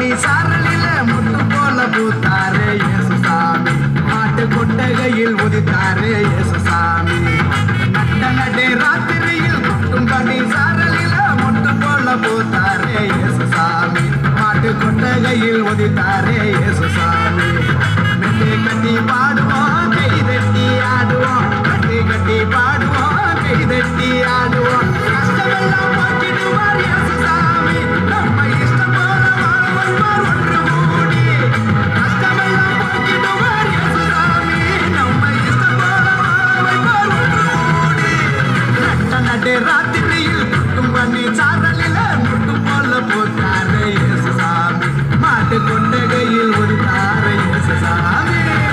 பண்ணி சாரலில முட்டு போல பூத்தாரே இயேசுசாமி மாட்டு கொட்டகையில் உதித்தாரே இயேசுசாமி நட்ட நடே ராத்திரியில் கொட்டும் பண்ணி சாரலில முட்டு போல பூத்தாரே இயேசுசாமி மாட்டு கொட்டகையில் உதித்தாரே இயேசுசாமி மெட்டி கட்டி பாடுவோம் கை தட்டி ஆடுவோம் கட்டி கட்டி பாடுவோம் கை தட்டி ஆடுவோம் கஷ்டமெல்லாம் போக்கிடுவார் இயேசுசாமி நம்ம இஷ்டம் போல வாழ வைப்பார் ஒன்று கூடி கஷ்டமெல்லாம் போக்கிடுவார் இயேசுசாமி நம்ம இஷ்டம் போல வாழ வைப்பார் ஒன்று கூடி நட்ட நடு ராத்திரியில் குட்டும் பண்ணி சாதலில முட்டு போல போட்டாரு இயேசுசாமி மாட்டு கொட்டகையில் ஒரு தாரை இயேசுசாமி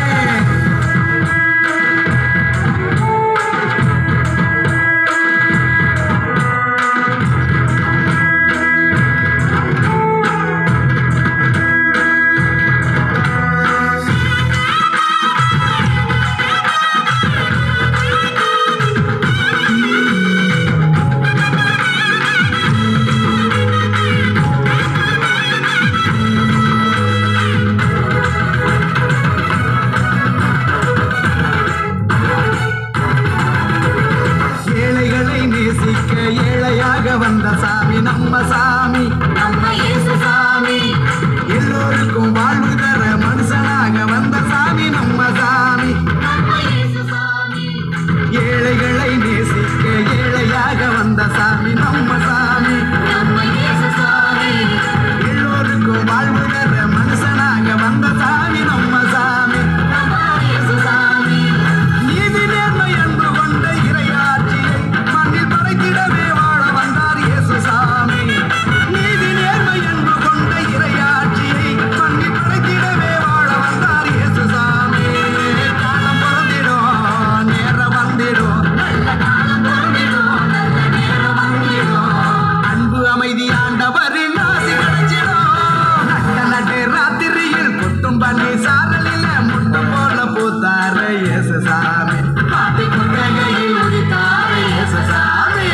ஏழைகளை நேசிக்க ஏழையாக வந்த சாமி நம்ம சாமி நம்ம இயேசு சாமி எல்லோருக்கும் வாழ்வு தர மனுஷனாக வந்த சாமி நம்ம சாமி நம்ம இயேசு சாமி ஏழைகளை நேசிக்க ஏழையாக வந்த சாமி நம்ம சாமி நம்ம இயேசு சாமி எல்லோருக்கும் வாழ்வு தர மனுஷனாக வந்த சாமி நம்ம சாமி நம்ம இயேசு சாமி நீதி நேர்மை என்று கொண்ட இறையாட்சியை மண்ணில் படைத்திடவே வாழ வந்தார் இயேசு சாமி நீதி நேர்மை என்று கொண்ட இறையாட்சியை மண்ணில் படைத்திடவே வாழ வந்தார் இயேசு சாமி காலம் பிறந்திடும் நேரம் வந்திடும் நல்ல காலம் பிறந்திடும் நல்ல நேரம் வந்திடும் அன்பு அமைதி ஆண்டவரின் ஆசி கிடைச்சிடும் நட்ட நட்டு ராத்திரியில் கொட்டும் பண்ணி சாரலில முட்டு போல பூத்தார இயேசு சாமி பாட்டு கொட்டகையில் உதித்தார இயேசு சாமி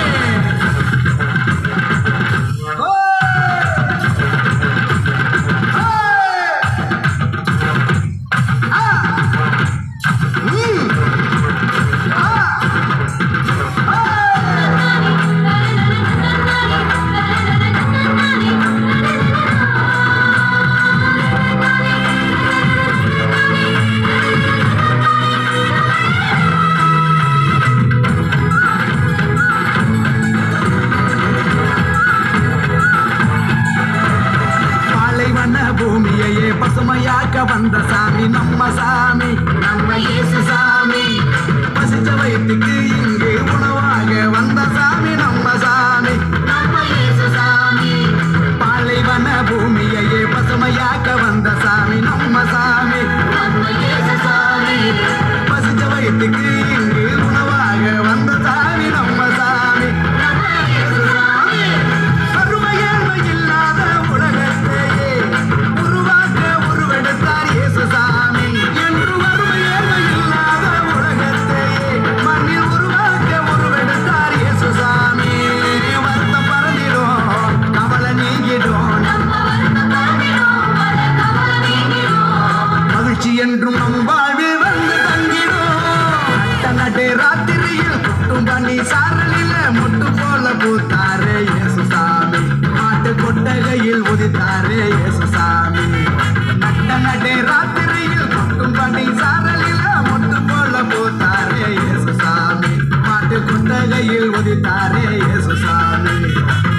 ஓய்! ஓய்! ஆ! ம்! ஆ! ஓய்! பாலைவன பூமியையே பசுமையாக்க வந்த சாமி நம்ம சாமி நம்ம இயேசு சாமி பசிச்ச வயிற்றுக்கு இங்கு உணவாக வந்த சாமி நம்ம சாமி நம்ம இயேசு சாமி பாலைவன பூமியையே பசுமையாக்க வந்த சாமி நம்ம சாமி நம்ம இயேசு சாமி பசிச்ச வயிற்றுக்கு இங்கு உணவாக வந்த சாமி நம்ம சாமி நம்ம இயேசு சாமி அருமையேழ்மை இல்லாத உலகத்தையே உருவாக்க உருவெடுத்தார் இயேசு சாமி என்று அருமையேழ்மை இல்லாத உலகத்தையே மண்ணில் உருவாக்க உருவெடுத்தார் இயேசு சாமி வருத்தம் பறந்திடும் கவலை நீங்கிடும் நம்ம வருத்தம் பறந்திடும் மன கவலை நீங்கிடும் மகிழ்ச்சி என்றும் நம் வாழ்வில் வந்து தங்கிடும் நட்ட நடு ராத்திரியில் குட்டும் பண்ணி சாரலில முட்டு போல பூத்தாரே இயேசு சாமி மாட்டு கொட்டகையில் உதித்தாரே இயேசு சாமி நட்ட நடு ராத்திரியில் குட்டும் பண்ணி சாரலில முட்டு போல பூத்தாரே இயேசு சாமி மாட்டு கொட்டகையில் உதித்தாரே இயேசு சாமி